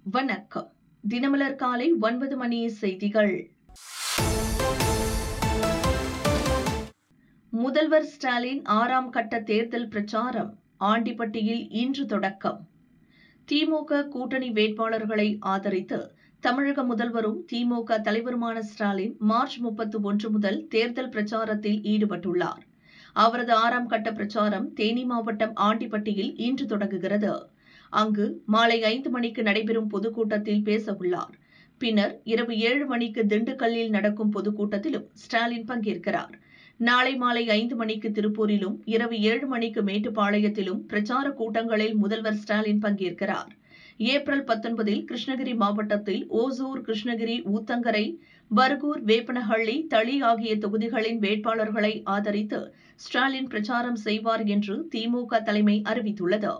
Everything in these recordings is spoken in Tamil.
வணக்கம் தினமலர் காலை ஒன்பது மணி செய்திகள் முதல்வர் ஸ்டாலின் ஆறாம் கட்ட தேர்தல் பிரச்சாரம் ஆண்டிப்பட்டியில் இன்று தொடக்கம் திமுக கூட்டணி வேட்பாளர்களை ஆதரித்து தமிழக முதல்வரும் திமுக தலைவருமான ஸ்டாலின் மார்ச் முப்பத்து ஒன்று முதல் தேர்தல் பிரச்சாரத்தில் ஈடுபட்டுள்ளார் அவரது ஆறாம் கட்ட பிரச்சாரம் தேனி மாவட்டம் ஆண்டிப்பட்டியில் இன்று தொடங்குகிறது அங்கு மாலை ஐந்து மணிக்கு நடைபெறும் பொதுக்கூட்டத்தில் பேச உள்ளார் பின்னர் இரவு ஏழு மணிக்கு திண்டுக்கல்லில் நடக்கும் பொதுக்கூட்டத்திலும் ஸ்டாலின் பங்கேற்கிறார் நாளை மாலை ஐந்து மணிக்கு திருப்பூரிலும் இரவு ஏழு மணிக்கு மேட்டுப்பாளையத்திலும் பிரச்சார கூட்டங்களில் முதல்வர் ஸ்டாலின் பங்கேற்கிறார் ஏப்ரல் பத்தொன்பதில் கிருஷ்ணகிரி மாவட்டத்தில் ஓசூர் கிருஷ்ணகிரி ஊத்தங்கரை பர்கூர் வேப்பனஹள்ளி தளி ஆகிய தொகுதிகளின் வேட்பாளர்களை ஆதரித்து ஸ்டாலின் பிரச்சாரம் செய்வார் என்று திமுக தலைமை அறிவித்துள்ளது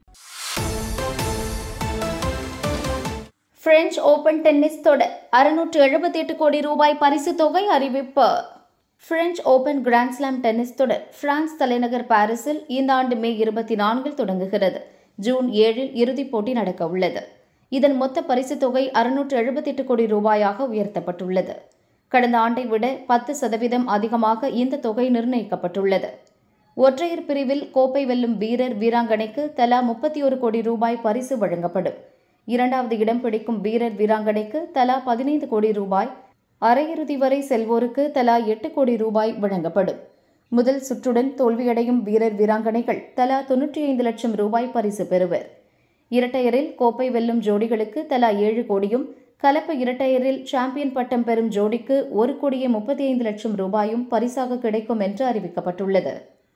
பிரெஞ்சு ஓபன் டென்னிஸ் தொடர் அறுநூற்று எழுபத்தி எட்டு கோடி ரூபாய் பரிசு தொகை அறிவிப்பு பிரெஞ்சு ஓபன் கிராண்ட்ஸ்லாம் டென்னிஸ் தொடர் பிரான்ஸ் தலைநகர் பாரிஸில் இந்த ஆண்டு மே இருபத்தி நான்கில் தொடங்குகிறது ஜூன் ஏழில் இறுதிப் போட்டி நடக்க உள்ளது இதன் மொத்த பரிசு தொகை அறுநூற்று எழுபத்தி எட்டு கோடி ரூபாயாக உயர்த்தப்பட்டுள்ளது கடந்த ஆண்டை விட பத்து சதவீதம் அதிகமாக இந்த தொகை நிர்ணயிக்கப்பட்டுள்ளது ஒற்றையர் பிரிவில் கோப்பை வெல்லும் வீரர் வீராங்கனைக்கு தலா முப்பத்தி ஒரு கோடி ரூபாய் பரிசு வழங்கப்படும் இரண்டாவது இடம் பிடிக்கும் வீரர் வீராங்கனைக்கு தலா பதினைந்து கோடி ரூபாய் அரையிறுதி வரை செல்வோருக்கு தலா எட்டு கோடி ரூபாய் வழங்கப்படும் முதல் சுற்றுடன் தோல்வியடையும் வீரர் வீராங்கனைகள் தலா தொன்னூற்றி ஐந்து லட்சம் ரூபாய் பரிசு பெறுவர் இரட்டையரில் கோப்பை வெல்லும் ஜோடிகளுக்கு தலா ஏழு கோடியும் கலப்பு இரட்டையரில் சாம்பியன் பட்டம் பெறும் ஜோடிக்கு ஒரு கோடியே முப்பத்தி ஐந்து லட்சம் ரூபாயும் பரிசாக கிடைக்கும் என்று அறிவிக்கப்பட்டுள்ளது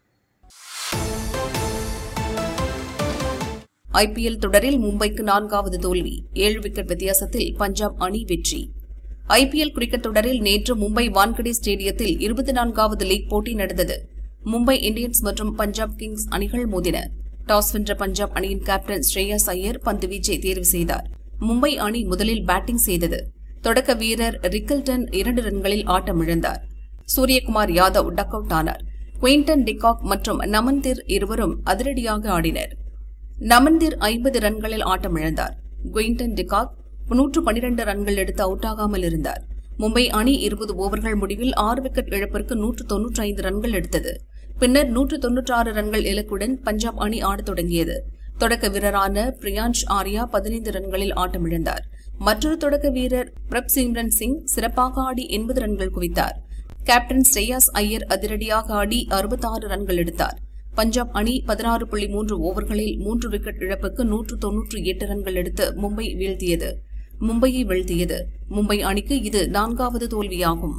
ஐபிஎல் தொடரில் மும்பைக்கு நான்காவது தோல்வி ஏழு விக்கெட் வித்தியாசத்தில் பஞ்சாப் அணி வெற்றி ஐபிஎல் கிரிக்கெட் தொடரில் நேற்று மும்பை வான்கடே ஸ்டேடியத்தில் இருபத்தி நான்காவது லீக் போட்டி நடந்தது மும்பை இந்தியன்ஸ் மற்றும் பஞ்சாப் கிங்ஸ் அணிகள் மோதின டாஸ் வென்ற பஞ்சாப் அணியின் கேப்டன் ஸ்ரேயாஸ் ஐயர் பந்து வீச்சை தேர்வு செய்தார் மும்பை அணி முதலில் பேட்டிங் செய்தது தொடக்க வீரர் ரிக்கல்டன் இரண்டு ரன்களில் ஆட்டமிழந்தார் சூரியகுமார் யாதவ் டக் அவுட் ஆனார் குயின்டன் டிகாக் மற்றும் நமந்திர் இருவரும் அதிரடியாக ஆடினர் நமந்திர் ஐம்பது ரன்களில் ஆட்டமிழந்தார் குயின்டன் டிகாக் நூற்று பனிரண்டு ரன்கள் எடுத்து அவுட் ஆகாமல் இருந்தார் மும்பை அணி இருபது ஓவர்கள் முடிவில் ஆறு விக்கெட் இழப்பிற்கு நூற்று தொன்னூற்றி ஐந்து ரன்கள் எடுத்தது பின்னர் நூற்று தொன்னூற்றாறு ரன்கள் இலக்குடன் பஞ்சாப் அணி ஆடத் தொடங்கியது தொடக்க வீரரான பிரியான்ஷ் ஆர்யா பதினைந்து ரன்களில் ஆட்டமிழந்தார் மற்றொரு தொடக்க வீரர் பிரப் சிம்ரன் சிங் சிறப்பாக ஆடி எண்பது ரன்கள் குவித்தார் கேப்டன் ஸ்ரேயாஸ் ஐயர் அதிரடியாக ஆடி அறுபத்தாறு ரன்கள் எடுத்தார் பஞ்சாப் அணி பதினாறு புள்ளி மூன்று ஓவர்களில் மூன்று விக்கெட் இழப்புக்கு நூற்று தொன்னூற்று எட்டு ரன்கள் எடுத்து மும்பை வீழ்த்தியது மும்பையை வீழ்த்தியது மும்பை அணிக்கு இது நான்காவது தோல்வியாகும்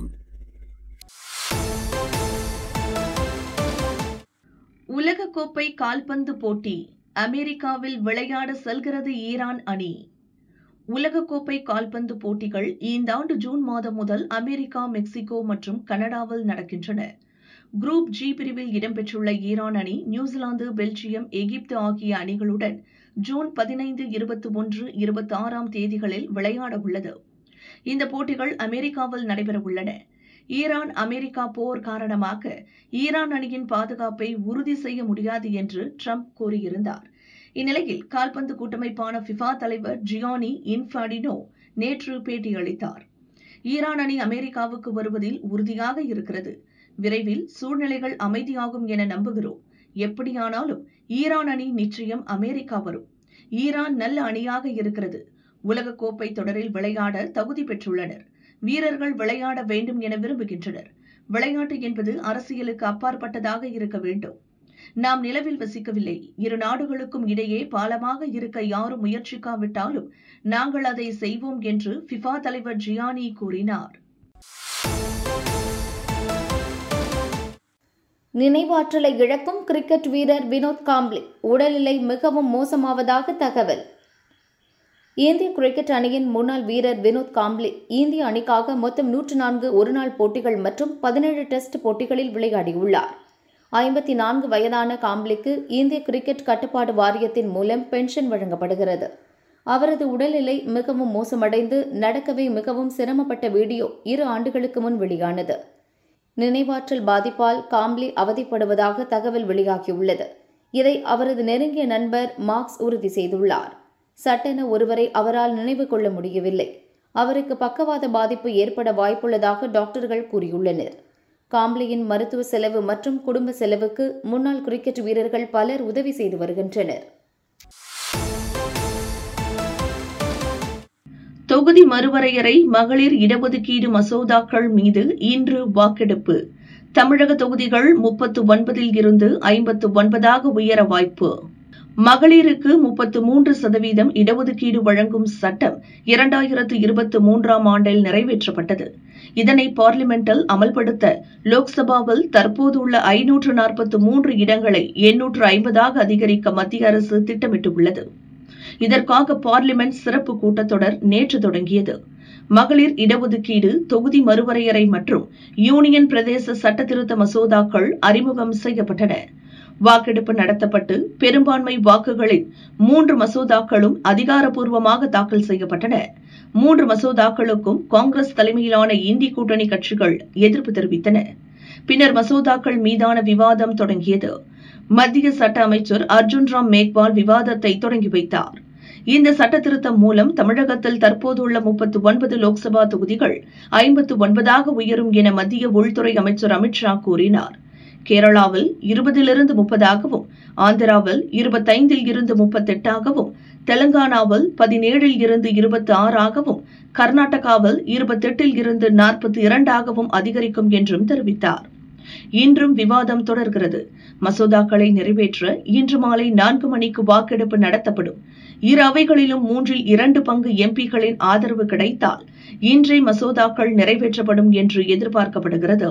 உலகக்கோப்பை கால்பந்து போட்டி அமெரிக்காவில் விளையாட செல்கிறது ஈரான் அணி உலகக்கோப்பை கால்பந்து போட்டிகள் இந்த ஆண்டு ஜூன் மாதம் முதல் அமெரிக்கா மெக்சிகோ மற்றும் கனடாவில் நடக்கின்றன குரூப் ஜி பிரிவில் இடம்பெற்றுள்ள ஈரான் அணி நியூசிலாந்து பெல்ஜியம் எகிப்து ஆகிய அணிகளுடன் ஜூன் பதினைந்து இருபத்தி ஒன்று இருபத்தி ஆறாம் தேதிகளில் விளையாட உள்ளது இந்த போட்டிகள் அமெரிக்காவில் நடைபெறவுள்ளன ஈரான் அமெரிக்கா போர் காரணமாக ஈரான் அணியின் பாதுகாப்பை உறுதி செய்ய முடியாது என்று ட்ரம்ப் கூறியிருந்தார் இந்நிலையில் கால்பந்து கூட்டமைப்பான ஃபிஃபா தலைவர் ஜியானி இன்ஃபாடினோ நேற்று பேட்டியளித்தார் ஈரான் அணி அமெரிக்காவுக்கு வருவதில் உறுதியாக இருக்கிறது விரைவில் சூழ்நிலைகள் அமைதியாகும் என நம்புகிறோம் எப்படியானாலும் ஈரான் அணி நிச்சயம் அமெரிக்கா வரும் ஈரான் நல்ல அணியாக இருக்கிறது உலகக்கோப்பை தொடரில் விளையாட தகுதி பெற்றுள்ளனர் வீரர்கள் விளையாட வேண்டும் என விரும்புகின்றனர் விளையாட்டு என்பது அரசியலுக்கு அப்பாற்பட்டதாக இருக்க வேண்டும் நாம் நிலவில் வசிக்கவில்லை இரு நாடுகளுக்கும் இடையே பாலமாக இருக்க யாரும் முயற்சிக்காவிட்டாலும் நாங்கள் அதை செய்வோம் என்று ஃபிஃபா தலைவர் ஜியானி கூறினார் நினைவாற்றலை இழக்கும் கிரிக்கெட் வீரர் வினோத் காம்ப்ளி உடல்நிலை மிகவும் மோசமாவதாக தகவல் இந்திய கிரிக்கெட் அணியின் முன்னாள் வீரர் வினோத் காம்ப்ளி இந்திய அணிக்காக மொத்தம் நூற்று நான்கு ஒருநாள் போட்டிகள் மற்றும் பதினேழு டெஸ்ட் போட்டிகளில் விளையாடியுள்ளார் ஐம்பத்தி நான்கு வயதான காம்ப்ளிக்கு இந்திய கிரிக்கெட் கட்டுப்பாடு வாரியத்தின் மூலம் பென்ஷன் வழங்கப்படுகிறது அவரது உடல்நிலை மிகவும் மோசமடைந்து நடக்கவே மிகவும் சிரமப்பட்ட வீடியோ இரு ஆண்டுகளுக்கு முன் வெளியானது நினைவாற்றல் பாதிப்பால் காம்ப்ளி அவதிப்படுவதாக தகவல் வெளியாகியுள்ளது இதை அவரது நெருங்கிய நண்பர் மார்க்ஸ் உறுதி செய்துள்ளார் சட்டென ஒருவரை அவரால் நினைவு கொள்ள முடியவில்லை அவருக்கு பக்கவாத பாதிப்பு ஏற்பட வாய்ப்புள்ளதாக டாக்டர்கள் கூறியுள்ளனர் காம்ப்ளியின் மருத்துவ செலவு மற்றும் குடும்ப செலவுக்கு முன்னாள் கிரிக்கெட் வீரர்கள் பலர் உதவி செய்து வருகின்றனர் தொகுதி மறுவரையறை மகளிர் இடஒதுக்கீடு மசோதாக்கள் மீது இன்று வாக்கெடுப்பு தமிழக தொகுதிகள் முப்பத்து ஒன்பதில் இருந்து ஐம்பத்து ஒன்பதாக உயர வாய்ப்பு மகளிருக்கு முப்பத்து மூன்று சதவீதம் இடஒதுக்கீடு வழங்கும் சட்டம் இரண்டாயிரத்து இருபத்தி மூன்றாம் ஆண்டில் நிறைவேற்றப்பட்டது இதனை பார்லிமெண்டில் அமல்படுத்த லோக்சபாவில் தற்போதுள்ள ஐநூற்று நாற்பத்து மூன்று இடங்களை எண்ணூற்று ஐம்பதாக அதிகரிக்க மத்திய அரசு திட்டமிட்டுள்ளது இதற்காக பார்லிமெண்ட் சிறப்பு கூட்டத்தொடர் நேற்று தொடங்கியது மகளிர் இடஒதுக்கீடு தொகுதி மறுவரையறை மற்றும் யூனியன் பிரதேச சட்டத்திருத்த மசோதாக்கள் அறிமுகம் செய்யப்பட்டன வாக்கெடுப்பு நடத்தப்பட்டு பெரும்பான்மை வாக்குகளில் மூன்று மசோதாக்களும் அதிகாரப்பூர்வமாக தாக்கல் செய்யப்பட்டன மூன்று மசோதாக்களுக்கும் காங்கிரஸ் தலைமையிலான இந்தி கூட்டணி கட்சிகள் எதிர்ப்பு தெரிவித்தன பின்னர் மசோதாக்கள் மீதான விவாதம் தொடங்கியது மத்திய சட்ட அமைச்சர் அர்ஜுன் ராம் மேக்வால் விவாதத்தை தொடங்கி வைத்தார் இந்த சட்டத்திருத்தம் மூலம் தமிழகத்தில் தற்போதுள்ள முப்பத்து ஒன்பது லோக்சபா தொகுதிகள் ஐம்பத்து ஒன்பதாக உயரும் என மத்திய உள்துறை அமைச்சர் அமித்ஷா கூறினார் கேரளாவில் இருபதிலிருந்து முப்பதாகவும் ஆந்திராவில் இருபத்தைந்தில் இருந்து முப்பத்தெட்டாகவும் தெலங்கானாவில் பதினேழில் இருந்து இருபத்தி ஆறாகவும் கர்நாடகாவில் இருபத்தெட்டில் இருந்து நாற்பத்தி இரண்டாகவும் அதிகரிக்கும் என்றும் தெரிவித்தார் இன்றும் விவாதம் தொடர்கிறது மசோதாக்களை நிறைவேற்ற இன்று மாலை நான்கு மணிக்கு வாக்கெடுப்பு நடத்தப்படும் இரு அவைகளிலும் மூன்றில் இரண்டு பங்கு எம்பிகளின் ஆதரவு கிடைத்தால் இன்றே மசோதாக்கள் நிறைவேற்றப்படும் என்று எதிர்பார்க்கப்படுகிறது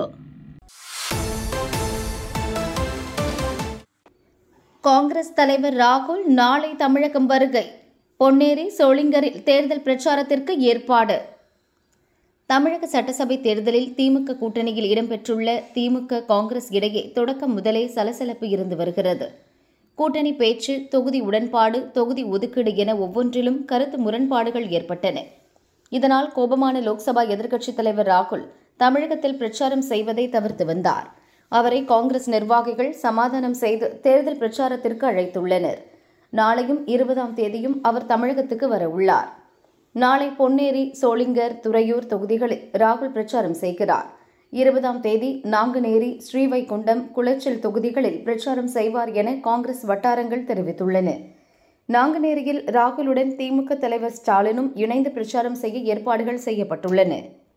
காங்கிரஸ் தலைவர் ராகுல் நாளை தமிழகம் வருகை பொன்னேரி சோளிங்கரில் தேர்தல் பிரச்சாரத்திற்கு ஏற்பாடு தமிழக சட்டசபை தேர்தலில் திமுக கூட்டணியில் இடம்பெற்றுள்ள திமுக காங்கிரஸ் இடையே தொடக்கம் முதலே சலசலப்பு இருந்து வருகிறது கூட்டணி பேச்சு தொகுதி உடன்பாடு தொகுதி ஒதுக்கீடு என ஒவ்வொன்றிலும் கருத்து முரண்பாடுகள் ஏற்பட்டன இதனால் கோபமான லோக்சபா எதிர்க்கட்சித் தலைவர் ராகுல் தமிழகத்தில் பிரச்சாரம் செய்வதை தவிர்த்து வந்தார் அவரை காங்கிரஸ் நிர்வாகிகள் சமாதானம் செய்து தேர்தல் பிரச்சாரத்திற்கு அழைத்துள்ளனர் நாளையும் இருபதாம் தேதியும் அவர் தமிழகத்துக்கு வர உள்ளார் நாளை பொன்னேரி சோளிங்கர் துறையூர் தொகுதிகளில் ராகுல் பிரச்சாரம் செய்கிறார் இருபதாம் தேதி நாங்குநேரி ஸ்ரீவைகுண்டம் குளச்சல் தொகுதிகளில் பிரச்சாரம் செய்வார் என காங்கிரஸ் வட்டாரங்கள் தெரிவித்துள்ளன நாங்குநேரியில் ராகுலுடன் திமுக தலைவர் ஸ்டாலினும் இணைந்து பிரச்சாரம் செய்ய ஏற்பாடுகள் செய்யப்பட்டுள்ளன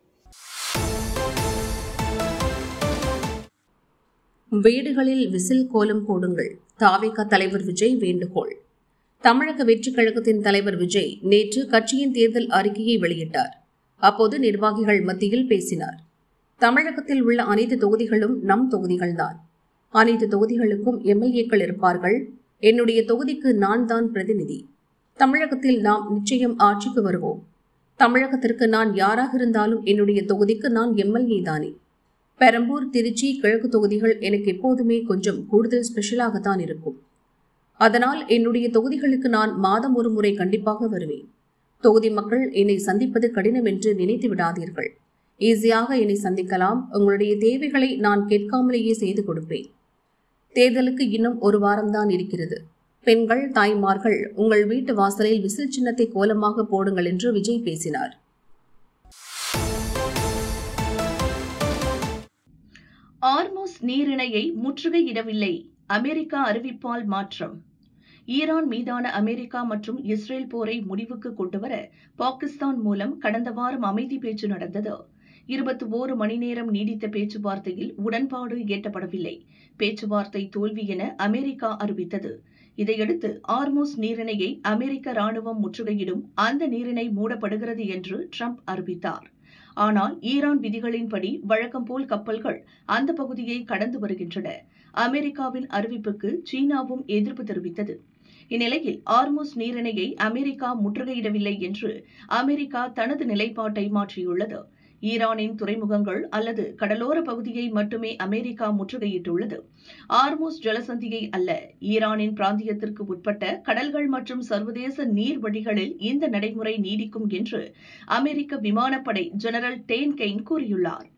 வீடுகளில் விசில் கோலம் போடுங்கள் தாவேகா தலைவர் விஜய் வேண்டுகோள் தமிழக வெற்றிக் கழகத்தின் தலைவர் விஜய் நேற்று கட்சியின் தேர்தல் அறிக்கையை வெளியிட்டார் அப்போது நிர்வாகிகள் மத்தியில் பேசினார் தமிழகத்தில் உள்ள அனைத்து தொகுதிகளும் நம் தொகுதிகள்தான் அனைத்து தொகுதிகளுக்கும் எம்எல்ஏக்கள் இருப்பார்கள் என்னுடைய தொகுதிக்கு நான் தான் பிரதிநிதி தமிழகத்தில் நாம் நிச்சயம் ஆட்சிக்கு வருவோம் தமிழகத்திற்கு நான் யாராக இருந்தாலும் என்னுடைய தொகுதிக்கு நான் எம்எல்ஏ தானே பெரம்பூர் திருச்சி கிழக்கு தொகுதிகள் எனக்கு எப்போதுமே கொஞ்சம் கூடுதல் ஸ்பெஷலாகத்தான் இருக்கும் அதனால் என்னுடைய தொகுதிகளுக்கு நான் மாதம் ஒரு முறை கண்டிப்பாக வருவேன் தொகுதி மக்கள் என்னை சந்திப்பது கடினம் என்று நினைத்து விடாதீர்கள் ஈஸியாக என்னை சந்திக்கலாம் உங்களுடைய தேவைகளை நான் கேட்காமலேயே செய்து கொடுப்பேன் தேர்தலுக்கு இன்னும் ஒரு வாரம்தான் இருக்கிறது பெண்கள் தாய்மார்கள் உங்கள் வீட்டு வாசலில் விசில் சின்னத்தை கோலமாக போடுங்கள் என்று விஜய் பேசினார் ஆர்மோஸ் நீரிணையை முற்றுகையிடவில்லை அமெரிக்கா அறிவிப்பால் மாற்றம் ஈரான் மீதான அமெரிக்கா மற்றும் இஸ்ரேல் போரை முடிவுக்கு கொண்டுவர பாகிஸ்தான் மூலம் கடந்த வாரம் அமைதி பேச்சு நடந்தது இருபத்தி ஓரு மணி நேரம் நீடித்த பேச்சுவார்த்தையில் உடன்பாடு எட்டப்படவில்லை பேச்சுவார்த்தை தோல்வி என அமெரிக்கா அறிவித்தது இதையடுத்து ஆர்மோஸ் நீரிணையை அமெரிக்க ராணுவம் முற்றுகையிடும் அந்த நீரிணை மூடப்படுகிறது என்று ட்ரம்ப் அறிவித்தார் ஆனால் ஈரான் விதிகளின்படி வழக்கம் போல் கப்பல்கள் அந்த பகுதியை கடந்து வருகின்றன அமெரிக்காவின் அறிவிப்புக்கு சீனாவும் எதிர்ப்பு தெரிவித்தது இந்நிலையில் ஆர்மோஸ் நீரிணையை அமெரிக்கா முற்றுகையிடவில்லை என்று அமெரிக்கா தனது நிலைப்பாட்டை மாற்றியுள்ளது ஈரானின் துறைமுகங்கள் அல்லது கடலோர பகுதியை மட்டுமே அமெரிக்கா முற்றுகையிட்டுள்ளது ஆர்மோஸ் ஜலசந்தியை அல்ல ஈரானின் பிராந்தியத்திற்கு உட்பட்ட கடல்கள் மற்றும் சர்வதேச நீர்வழிகளில் இந்த நடைமுறை நீடிக்கும் என்று அமெரிக்க விமானப்படை ஜெனரல் டேன் கெயின் கூறியுள்ளார்